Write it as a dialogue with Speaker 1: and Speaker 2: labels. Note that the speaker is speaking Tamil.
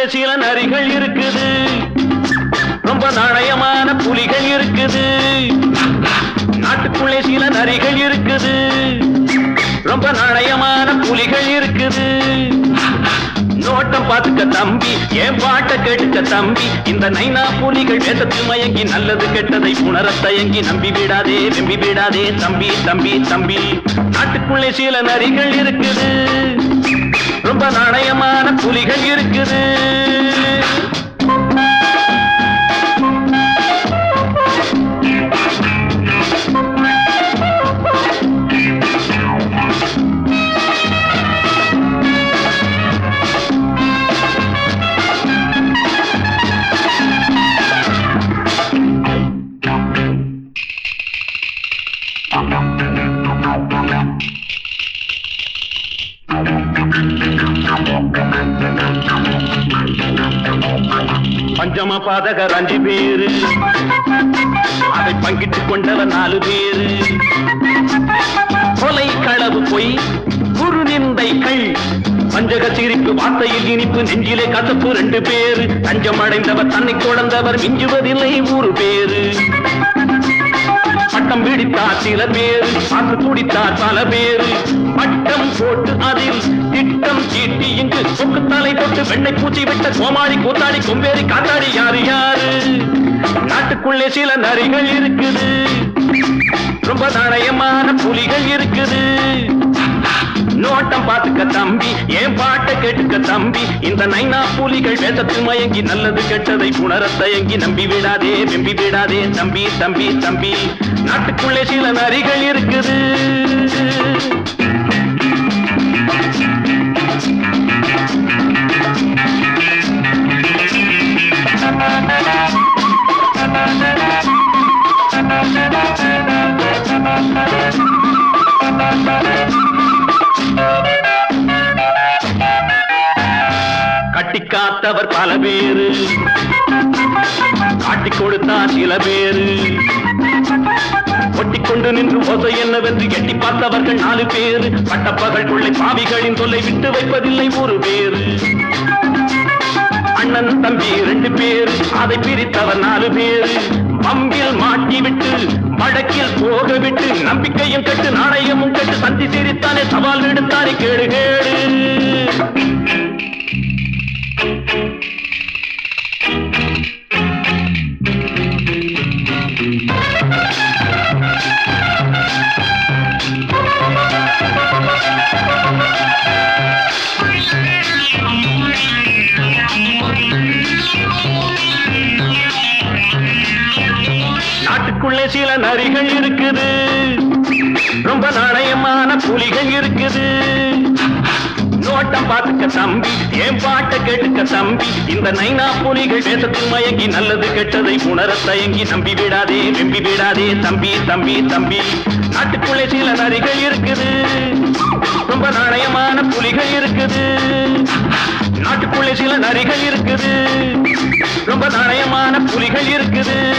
Speaker 1: சில நரிகள் இருக்குது ரொம்ப நாணயமான புலிகள் இருக்குது நாட்டுக்குள்ளே சில நரிகள் இருக்குது ரொம்ப நாணயமான புலிகள் இருக்குது நோட்டம் பார்த்துக்க தம்பி என் பாட்ட கேட்டுக்க தம்பி இந்த நைனா புலிகள் வேதத்தில் மயங்கி நல்லது கெட்டதை உணரத் தயங்கி நம்பி விடாதே வெம்பி விடாதே தம்பி தம்பி தம்பி நாட்டுக்குள்ளே சில நரிகள் இருக்குது ரொம்ப நாணயமான புலிகள் இருக்குது பஞ்சம பாதகர் அஞ்சு பேரு அதை பங்கிட்டுக் கொண்டவர் நாலு பேரு கொலை களவு பொய் குரு நிந்தைகள் பஞ்சக சிரிப்பு வார்த்தையில் இனிப்பு நெஞ்சிலே கசப்பு ரெண்டு பேரு தஞ்சம் அடைந்தவர் தன்னை குழந்தவர் மிஞ்சுவதில்லை ஊரு பேரு பட்டம் பிடித்தார் சில பேரு பார்த்து துடித்தார் பல பேரு பட்டம் போட்டு அதில் திட்டம் தீட்டி இங்கு சொக்கு தலை தொட்டு வெண்ணை பூச்சி விட்ட கோமாளி கூத்தாடி கொம்பேறி காத்தாடி யாரு யாரு நாட்டுக்குள்ளே சில நரிகள் இருக்குது ரொம்ப நாணயமான புலிகள் இருக்குது நோட்டம் பார்த்துக்க தம்பி என் பாட்டை கேட்டுக்க தம்பி இந்த நைனா புலிகள் வேதத்தில் மயங்கி நல்லது கெட்டதை உணரத் தயங்கி நம்பி விடாதே வெம்பி விடாதே தம்பி தம்பி தம்பி நாட்டுக்குள்ளே சில நரிகள் இருக்குது கட்டி காத்தவர் பல பேரு காட்டி கொடுத்தார் சில பேரு ஒட்டிக்கொண்டு நின்று ஓசை என்னவென்று எட்டி பார்த்தவர்கள் நாலு பேரு பட்டப்பகல் கொள்ளை பாவிகளின் தொல்லை விட்டு வைப்பதில்லை ஒரு பேரு அண்ணன் தம்பி ரெண்டு பேரு அதை பிரித்தவர் நாலு பேரு பம்பில் மாட்டி விட்டு வழக்கில் போக விட்டு நம்பிக்கையும் கட்டு நாணயமும் கட்டு சந்தி சிரித்தானே சவால் விடுத்தானே கேடு கேடு நாட்டுக்குள்ளே சில நரிகள் இருக்குது ரொம்ப நாணயமான புலிகள் இருக்குது நோட்டம் பார்த்துக்க தம்பி என் பாட்டை கேட்டுக்க தம்பி இந்த நைனா புலிகள் வேதத்தில் மயங்கி நல்லது கெட்டதை உணரத் தயங்கி நம்பி விடாதே வெம்பி விடாதே தம்பி தம்பி தம்பி நாட்டுக்குள்ளே சில நரிகள் இருக்குது ரொம்ப நாணயமான புலிகள் இருக்குது நாட்டுக்குள்ளே சில நரிகள் இருக்குது ரொம்ப நாணயமான புலிகள் இருக்குது